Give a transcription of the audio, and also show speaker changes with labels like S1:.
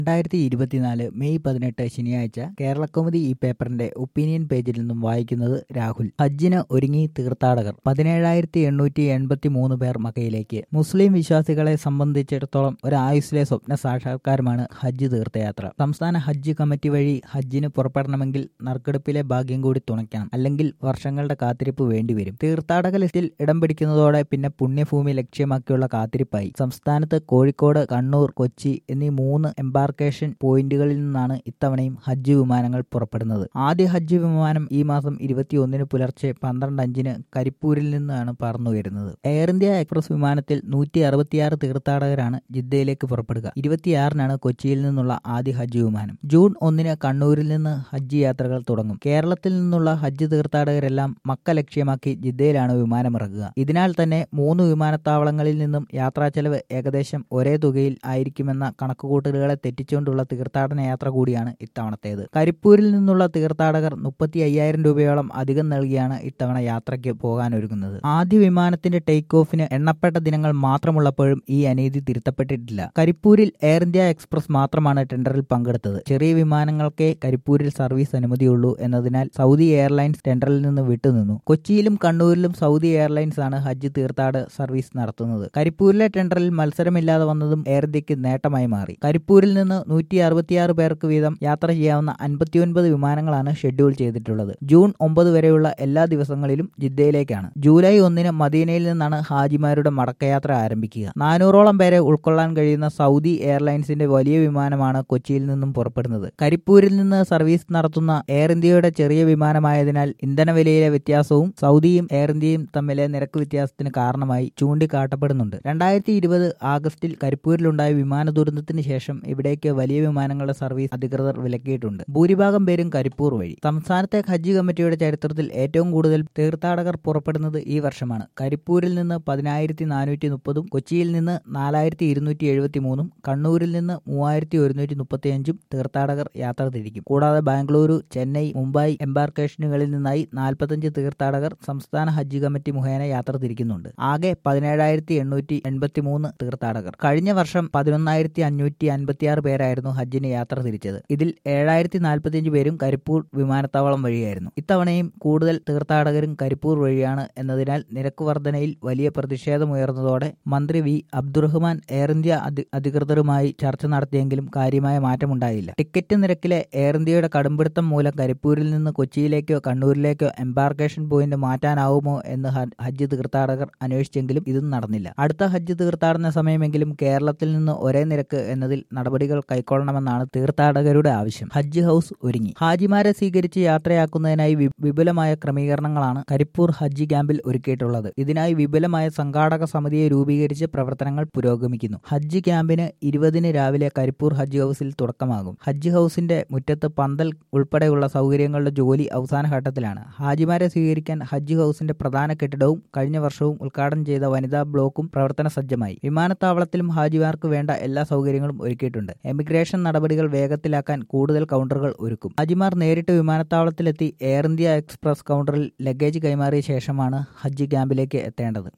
S1: രണ്ടായിരത്തി ഇരുപത്തിനാല് മെയ് പതിനെട്ട് ശനിയാഴ്ച കേരളകൗമുദി ഈ പേപ്പറിന്റെ ഒപ്പീനിയൻ പേജിൽ നിന്നും വായിക്കുന്നത് രാഹുൽ ഹജ്ജിന് ഒരുങ്ങി തീർത്ഥാടകർ പതിനേഴായിരത്തി എണ്ണൂറ്റി എൺപത്തി മൂന്ന് പേർ മക്കയിലേക്ക് മുസ്ലിം വിശ്വാസികളെ സംബന്ധിച്ചിടത്തോളം ഒരു ആയുസ്സിലെ സ്വപ്ന സാക്ഷാത്കാരമാണ് ഹജ്ജ് തീർത്ഥയാത്ര സംസ്ഥാന ഹജ്ജ് കമ്മിറ്റി വഴി ഹജ്ജിന് പുറപ്പെടണമെങ്കിൽ നറുക്കെടുപ്പിലെ ഭാഗ്യം കൂടി തുണയ്ക്കണം അല്ലെങ്കിൽ വർഷങ്ങളുടെ കാത്തിരിപ്പ് വേണ്ടിവരും തീർത്ഥാടക ലിസ്റ്റിൽ ഇടം പിടിക്കുന്നതോടെ പിന്നെ പുണ്യഭൂമി ലക്ഷ്യമാക്കിയുള്ള കാത്തിരിപ്പായി സംസ്ഥാനത്ത് കോഴിക്കോട് കണ്ണൂർ കൊച്ചി എന്നീ മൂന്ന് എംബാർക്കേഷൻ പോയിന്റുകളിൽ നിന്നാണ് ഇത്തവണയും ഹജ്ജ് വിമാനങ്ങൾ പുറപ്പെടുന്നത് ആദ്യ ഹജ്ജ് വിമാനം ഈ മാസം ഇരുപത്തിയൊന്നിന് പുലർച്ചെ പന്ത്രണ്ട് അഞ്ചിന് കരിപ്പൂരിൽ നിന്നാണ് പറന്നു വരുന്നത് എയർ ഇന്ത്യ എക്സ്പ്രസ് വിമാനത്തിൽ നൂറ്റി അറുപത്തിയാറ് തീർത്ഥാടകരാണ് ജിദ്ദയിലേക്ക് പുറപ്പെടുക ഇരുപത്തിയാറിനാണ് കൊച്ചിയിൽ നിന്നുള്ള ആദ്യ ഹജ്ജ് വിമാനം ജൂൺ ഒന്നിന് കണ്ണൂരിൽ നിന്ന് ഹജ്ജ് യാത്രകൾ തുടങ്ങും കേരളത്തിൽ നിന്നുള്ള ഹജ്ജ് തീർത്ഥാടകരെല്ലാം മക്ക ലക്ഷ്യമാക്കി ജിദ്ദയിലാണ് വിമാനമിറങ്ങുക ഇതിനാൽ തന്നെ മൂന്ന് വിമാനത്താവളങ്ങളിൽ നിന്നും യാത്രാ ചെലവ് ഏകദേശം ഒരേ തുകയിൽ ആയിരിക്കുമെന്ന കണക്കുകൂട്ടലുകളെ തെറ്റിച്ചുകൊണ്ടുള്ള തീർത്ഥാടന യാത്ര കൂടിയാണ് ഇത്തവണത്തേത് കരിപ്പൂരിൽ നിന്നുള്ള തീർത്ഥാടകർ മുപ്പത്തി അയ്യായിരം രൂപയോളം അധികം നൽകിയാണ് ഇത്തവണ യാത്രയ്ക്ക് പോകാനൊരുങ്ങുന്നത് ആദ്യ വിമാനത്തിന്റെ ടേക്ക് ഓഫിന് എണ്ണപ്പെട്ട ദിനങ്ങൾ മാത്രമുള്ളപ്പോഴും ഈ അനീതി തിരുത്തപ്പെട്ടിട്ടില്ല കരിപ്പൂരിൽ എയർ ഇന്ത്യ എക്സ്പ്രസ് മാത്രമാണ് ടെൻഡറിൽ പങ്കെടുത്തത് ചെറിയ വിമാനങ്ങൾക്കേ കരിപ്പൂരിൽ സർവീസ് അനുമതിയുള്ളൂ എന്നതിനാൽ സൗദി എയർലൈൻസ് ടെൻഡറിൽ നിന്ന് വിട്ടുനിന്നു കൊച്ചിയിലും കണ്ണൂരിലും സൗദി എയർലൈൻസ് ആണ് ഹജ്ജ് തീർത്ഥാട സർവീസ് നടത്തുന്നത് കരിപ്പൂരിലെ ടെൻഡറിൽ മത്സരമില്ലാതെ വന്നതും എയർ ഇന്ത്യക്ക് നേട്ടമായി മാറി കരിപ്പൂരിൽ നിന്ന് നൂറ്റി അറുപത്തിയാറ് പേർക്ക് വീതം യാത്ര ചെയ്യാവുന്ന അൻപത്തിയൊൻപത് വിമാനങ്ങളാണ് ഷെഡ്യൂൾ ചെയ്തിട്ടുള്ളത് ജൂൺ ഒമ്പത് വരെയുള്ള എല്ലാ ദിവസങ്ങളിലും ജിദ്ദയിലേക്കാണ് ജൂലൈ ഒന്നിന് മദീനയിൽ നിന്നാണ് ഹാജിമാരുടെ മടക്കയാത്ര ആരംഭിക്കുക നാനൂറോളം പേരെ ഉൾക്കൊള്ളാൻ കഴിയുന്ന സൗദി എയർലൈൻസിന്റെ വലിയ വിമാനമാണ് കൊച്ചിയിൽ നിന്നും പുറപ്പെടുന്നത് കരിപ്പൂരിൽ നിന്ന് സർവീസ് നടത്തുന്ന എയർ ഇന്ത്യയുടെ ചെറിയ വിമാനമായതിനാൽ ഇന്ധനവിലയിലെ വ്യത്യാസവും സൗദിയും എയർ ഇന്ത്യയും തമ്മിലെ നിരക്ക് വ്യത്യാസത്തിന് കാരണമായി ചൂണ്ടിക്കാട്ടപ്പെടുന്നുണ്ട് രണ്ടായിരത്തി ഇരുപത് ആഗസ്റ്റിൽ കരിപ്പൂരിലുണ്ടായ വിമാന ദുരന്തത്തിന് ശേഷം ഇവിടേക്ക് വലിയ വിമാനങ്ങളുടെ സർവീസ് അധികൃതർ വിലക്കിയിട്ടുണ്ട് ഭൂരിഭാഗം പേരും കരിപ്പൂർ വഴി സംസ്ഥാനത്തെ ഹജ്ജ് കമ്മിറ്റിയുടെ ചരിത്രത്തിൽ ഏറ്റവും കൂടുതൽ തീർത്ഥാടകർ പുറപ്പെടുന്നത് ഈ വർഷമാണ് കരിപ്പൂരിൽ നിന്ന് പതിനായിരത്തി നാനൂറ്റി മുപ്പതും കൊച്ചിയിൽ നിന്ന് നാലായിരത്തി ഇരുന്നൂറ്റി എഴുപത്തി മൂന്നും കണ്ണൂരിൽ നിന്ന് മൂവായിരത്തി ഒരുന്നൂറ്റി മുപ്പത്തിയഞ്ചും തീർത്ഥാടകർ യാത്ര തിരിക്കും കൂടാതെ ബാംഗ്ലൂരു ചെന്നൈ മുംബൈ എംബാർക്കേഷനുകളിൽ നിന്നായി നാൽപ്പത്തഞ്ച് തീർത്ഥാടകർ സംസ്ഥാന ഹജ്ജ് കമ്മിറ്റി മുഖേന യാത്ര തിരിക്കുന്നുണ്ട് ആകെ പതിനേഴായിരത്തി എണ്ണൂറ്റി എൺപത്തി മൂന്ന് തീർത്ഥാടകർ കഴിഞ്ഞ വർഷം പതിനൊന്നായിരത്തി അഞ്ഞൂറ്റി അൻപത്തിയാറ് പേരായിരുന്നു ഹജ്ജിന് യാത്ര തിരിച്ചത് ഇതിൽ ഏഴായിരത്തി നാൽപ്പത്തിയഞ്ച് പേരും കരിപ്പൂർ വിമാനത്താവളം വഴിയായിരുന്നു ഇത്തവണയും കൂടുതൽ തീർത്ഥാടകരും കരിപ്പൂർ വഴിയാണ് എന്നതിനാൽ നിരക്ക് വർധനയിൽ വലിയ പ്രതിഷേധമുയർന്നതോടെ മന്ത്രി വി അബ്ദുറഹ്മാൻ എയർ ഇന്ത്യ അധികൃതരുമായി ചർച്ച നടത്തിയെങ്കിലും കാര്യമായ മാറ്റമുണ്ടായില്ല ടിക്കറ്റ് നിരക്കിലെ എയർ ഇന്ത്യയുടെ കടുംപിടുത്തം മൂലം കരിപ്പൂരിൽ നിന്ന് കൊച്ചിയിലേക്കോ കണ്ണൂരിലേക്കോ എംബാർക്കേഷൻ പോയിന്റ് മാറ്റാനാവുമോ എന്ന് ഹജ്ജ് തീർത്ഥാടകർ അന്വേഷിച്ചെങ്കിലും ഇതും നടന്നില്ല അടുത്ത ഹജ്ജ് തീർത്ഥാടന സമയമെങ്കിലും കേരളത്തിൽ നിന്ന് ഒരേ നിരക്ക് എന്നതിൽ നടപടികൾ കൈക്കൊള്ളണമെന്നാണ് തീർത്ഥാടകരുടെ ആവശ്യം ഹജ്ജ് ഹൌസ് ഒരുങ്ങി ഹാജിമാരെ സ്വീകരിച്ച് യാത്രയാക്കുന്നതിനായി വിപുലമായ ക്രമീകരണങ്ങളാണ് കരിപ്പൂർ ഹജ്ജ് ക്യാമ്പിൽ ഒരുക്കിയിട്ടുള്ളത് ഇതിനായി വിപുലമായ സംഘാടക സമിതിയെ രൂപീകരിച്ച് പ്രവർത്തനങ്ങൾ പുരോഗമിക്കുന്നു ഹജ്ജ് ക്യാമ്പിന് ഇരുപതിന് രാവിലെ കരിപ്പൂർ ഹജ്ജ് ഹൌസിൽ തുടക്കമാകും ഹജ്ജ് ഹൌസിന്റെ മുറ്റത്ത് പന്തൽ ഉൾപ്പെടെയുള്ള സൗകര്യങ്ങളുടെ ജോലി അവസാന ഘട്ടത്തിലാണ് ഹാജിമാരെ സ്വീകരിക്കാൻ ഹജ്ജ് ഹൌസിന്റെ പ്രധാന കെട്ടിടവും കഴിഞ്ഞ വർഷവും ഉദ്ഘാടനം ചെയ്ത വനിതാ ബ്ലോക്കും പ്രവർത്തന സജ്ജമായി വിമാനത്താവളത്തിലും ഹാജിമാർക്ക് വേണ്ട എല്ലാ സൗകര്യങ്ങളും ഒരുക്കിയിട്ടുണ്ട് എമിഗ്രേഷൻ നടപടികൾ വേഗത്തിലാക്കാൻ കൂടുതൽ കൗണ്ടറുകൾ ഒരുക്കും ഹാജിമാർ നേരിട്ട് വിമാനത്താവളത്തിലെത്തി എയർ ഇന്ത്യ എക്സ്പ്രസ് കൗണ്ടറിൽ ലഗേജ് കൈമാറിയ ശേഷമാണ് ഹജ്ജ് ക്യാമ്പിലേക്ക് എത്തേണ്ടത്